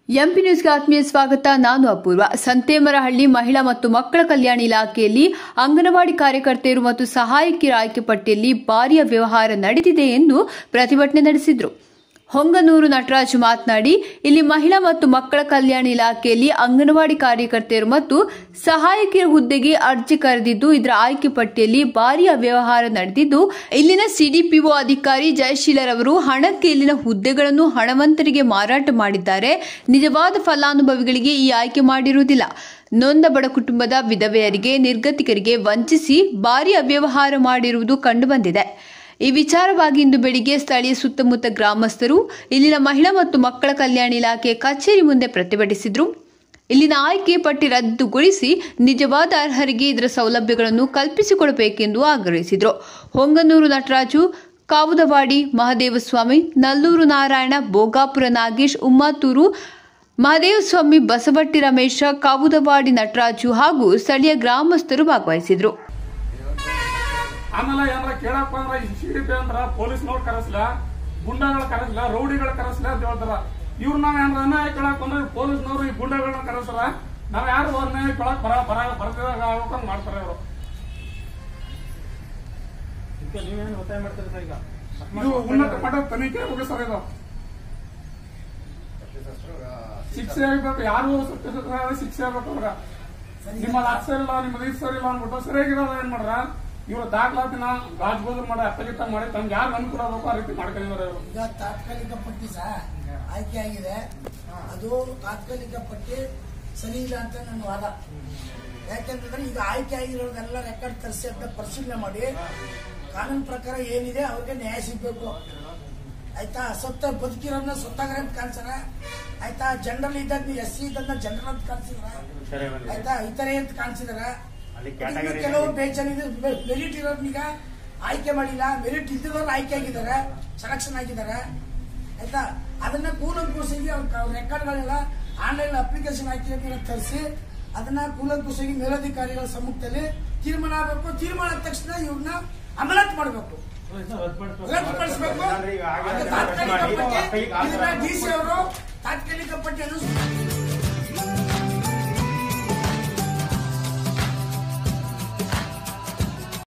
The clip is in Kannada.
ಎಂಪಿ ನ್ಯೂಸ್ಗೆ ಆತ್ಮೀಯ ಸ್ವಾಗತ ನಾನು ಅಪೂರ್ವ ಸಂತೇಮರಹಳ್ಳಿ ಮಹಿಳಾ ಮತ್ತು ಮಕ್ಕಳ ಕಲ್ಯಾಣ ಇಲಾಖೆಯಲ್ಲಿ ಅಂಗನವಾಡಿ ಕಾರ್ಯಕರ್ತೆಯರು ಮತ್ತು ಸಹಾಯಕಿಯರ ಆಯ್ಕೆ ಪಟ್ಟಿಯಲ್ಲಿ ಭಾರಿಯ ವ್ಯವಹಾರ ನಡೆದಿದೆ ಎಂದು ಪ್ರತಿಭಟನೆ ನಡೆಸಿದರು ಹೊಂಗನೂರು ನಟರಾಜ್ ಮಾತನಾಡಿ ಇಲ್ಲಿ ಮಹಿಳಾ ಮತ್ತು ಮಕ್ಕಳ ಕಲ್ಯಾಣ ಇಲಾಖೆಯಲ್ಲಿ ಅಂಗನವಾಡಿ ಕಾರ್ಯಕರ್ತೆಯರು ಮತ್ತು ಸಹಾಯಕಿಯರ ಹುದ್ದೆಗೆ ಅರ್ಜಿ ಕರೆದಿದ್ದು ಇದರ ಆಯ್ಕೆ ಪಟ್ಟಿಯಲ್ಲಿ ಭಾರಿ ಅವ್ಯವಹಾರ ನಡೆದಿದ್ದು ಇಲ್ಲಿನ ಸಿಡಿಪಿಒ ಅಧಿಕಾರಿ ಜಯಶೀಲರವರು ಹಣಕ್ಕೆ ಇಲ್ಲಿನ ಹುದ್ದೆಗಳನ್ನು ಹಣವಂತರಿಗೆ ಮಾರಾಟ ಮಾಡಿದ್ದಾರೆ ನಿಜವಾದ ಫಲಾನುಭವಿಗಳಿಗೆ ಈ ಆಯ್ಕೆ ಮಾಡಿರುವುದಿಲ್ಲ ನೊಂದ ಬಡ ಕುಟುಂಬದ ವಿಧವೆಯರಿಗೆ ನಿರ್ಗತಿಕರಿಗೆ ವಂಚಿಸಿ ಭಾರಿ ಅವ್ಯವಹಾರ ಮಾಡಿರುವುದು ಕಂಡುಬಂದಿದೆ ಈ ವಿಚಾರವಾಗಿ ಇಂದು ಬೆಳಿಗ್ಗೆ ಸ್ಥಳೀಯ ಸುತ್ತಮುತ್ತ ಗ್ರಾಮಸ್ಥರು ಇಲ್ಲಿನ ಮಹಿಳಾ ಮತ್ತು ಮಕ್ಕಳ ಕಲ್ಯಾಣ ಇಲಾಖೆ ಕಚೇರಿ ಮುಂದೆ ಪ್ರತಿಭಟಿಸಿದ್ರು ಇಲ್ಲಿನ ಆಯ್ಕೆ ಪಟ್ಟಿ ರದ್ದುಗೊಳಿಸಿ ನಿಜವಾದ ಅರ್ಹರಿಗೆ ಇದರ ಸೌಲಭ್ಯಗಳನ್ನು ಕಲ್ಪಿಸಿಕೊಡಬೇಕೆಂದು ಆಗ್ರಹಿಸಿದರು ಹೊಂಗನೂರು ನಟರಾಜು ಕಾವುದವಾಡಿ ಮಹದೇವಸ್ವಾಮಿ ನಲ್ಲೂರು ನಾರಾಯಣ ಭೋಗಾಪುರ ನಾಗೇಶ್ ಉಮ್ಮಾತೂರು ಮಹದೇವಸ್ವಾಮಿ ಬಸವಟ್ಟಿ ರಮೇಶ ಕಾವುದವಾಡಿ ನಟರಾಜು ಹಾಗೂ ಸ್ಥಳೀಯ ಗ್ರಾಮಸ್ಥರು ಭಾಗವಹಿಸಿದರು ಆಮೇಲೆ ಏನಾರ ಕೇಳಕ್ ಬಂದ್ರ ಈ ಸಿಡಿಪಿ ಅಂದ್ರ ಪೊಲೀಸ್ನವ್ರು ಕರೆಸ್ಲ ಗುಂಡಗಳ ಕರೆಸ್ಲ ರೌಡಿಗಳ ಕರೆಸ್ಲ ಅಂತ ಹೇಳ್ತಾರ ಇವ್ರು ನಾವ್ ಏನಾರ ಅನ್ಯಾಯ ಕೇಳಕ್ ಬಂದ್ರೆ ಪೊಲೀಸ್ನವ್ರು ಈ ಗುಂಡಗಳನ್ನ ಕರೆಸ್ತಾರ ನಾವ್ ಯಾರು ಅನ್ಯಾಯ ಕೇಳಕ್ ಬರ ಬರ ಬರ್ತಿದಾಗ ಆಗ್ಬೇಕಂತ ಮಾಡ್ತಾರೆ ಇವರು ಇದಕ್ಕೆ ನೀವೇನು ಒತ್ತಾಯ ಮಾಡ್ತೀರಿ ಸರ್ ಈಗ ಇದು ಉನ್ನತ ಮಟ್ಟದ ತನಿಖೆ ಮುಗಿಸ್ತಾರೆ ಇದು ಶಿಕ್ಷೆ ಆಗ್ಬೇಕು ಯಾರು ಸತ್ಯಸಂಧ ಶಿಕ್ಷೆ ಆಗ್ಬೇಕು ಅವ್ರ ನಿಮ್ಮಲ್ಲಿ ಹತ್ತು ಸರಿ ಇಲ್ಲ ನಿಮ್ಮದು ಐದು ಸರಿ ಇಲ್ಲ ಅಂದ್ಬಿಟ್ಟು ಸರಿಯಾಗಿರೋದ ಏನ್ ಮಾಡ್ರ ಇವ್ರು ದಾಖಲಾತಿನ ರಾಜಗೋದ್ರ ಮಾಡಿ ಅಪ್ಪಗಿತ್ತ ಮಾಡಿ ತಮ್ಗೆ ಯಾರು ಅನುಕೂಲ ಆಗಬೇಕು ಆ ರೀತಿ ಮಾಡ್ಕೊಂಡಿದ್ದಾರೆ ಇವರು ಈಗ ತಾತ್ಕಾಲಿಕ ಪಟ್ಟಿ ಸಹ ಆಯ್ಕೆ ಆಗಿದೆ ಅದು ತಾತ್ಕಾಲಿಕ ಪಟ್ಟಿ ಸರಿ ಇಲ್ಲ ಅಂತ ನನ್ನ ವಾದ ಯಾಕೆಂತಂದ್ರೆ ಈಗ ಆಯ್ಕೆ ಆಗಿರೋದೆಲ್ಲ ರೆಕಾರ್ಡ್ ತರಿಸಿ ಅಂತ ಪರಿಶೀಲನೆ ಮಾಡಿ ಕಾನೂನು ಪ್ರಕಾರ ಏನಿದೆ ಅವ್ರಿಗೆ ನ್ಯಾಯ ಸಿಗ್ಬೇಕು ಆಯ್ತಾ ಸತ್ತ ಬದುಕಿರೋದನ್ನ ಸತ್ತಾಗ್ರೆ ಅಂತ ಕಾಣಿಸ್ತಾರ ಆಯ್ತಾ ಜನರಲ್ ಇದ್ದಾಗ ಎಸ್ ಸಿ ಇದ್ದನ್ನ ಜನರಲ್ ಅಂತ ಕಾಣಿಸಿದಾರ ಆಯ್ತಾ ಇತರೆ ಅಂತ ಕಾಣಿಸಿದಾರ ಅಲ್ಲಿ ಇನ್ನು category ಕೆಲವು ಬೇಜಾನ್ ಇದೆ ಮೆರಿಟ್ ಇರೋರ್ನೀಗ ಆಯ್ಕೆ ಮಾಡಿಲ್ಲ ಮೆರಿಟ್ ಇದ್ದದವ್ರು ಆಯ್ಕೆ ಆಗಿದ್ದಾರೆ ಸೆಲೆಕ್ಷನ್ ಆಗಿದ್ದಾರೆ ಆಯ್ತಾ ಅದನ್ನ ಕೂಲಂಕುಷಿಗೆ ಅವ್ರ ರೆಕಾರ್ಡ್ಗಳೆಲ್ಲ ಆನ್ಲೈನ್ ಅಪ್ಲಿಕೇಶನ್ ಹಾಕಿ ತರಿಸಿ ಅದನ್ನ ಕೂಲಂಕುಷಿಗೆ ಮೇಲಧಿಕಾರಿಗಳ ಸಮ್ಮುಖದಲ್ಲಿ ತೀರ್ಮಾನ ಆಗಬೇಕು ತೀರ್ಮಾನ ಆದ ತಕ್ಷಣ ಇವ್ರನ್ನ ಅಮಲಾತ್ ಮಾಡಬೇಕು ರದ್ದುಪಡಿಸಬೇಕು ಈಗ ಆಗಿದೆ ಅದು ತಾತ್ಕಾಲಿಕ ಮಾಡಿ, ಪಟ್ಟಿ ವಾಸ್ತವಿಕ ಇದನ್ನ ಆಧಾರ ಡಿ ಸಿ ಅವರು ತಾತ್ಕಾಲಿಕ ಪಟ್ಟಿಯನ್ನು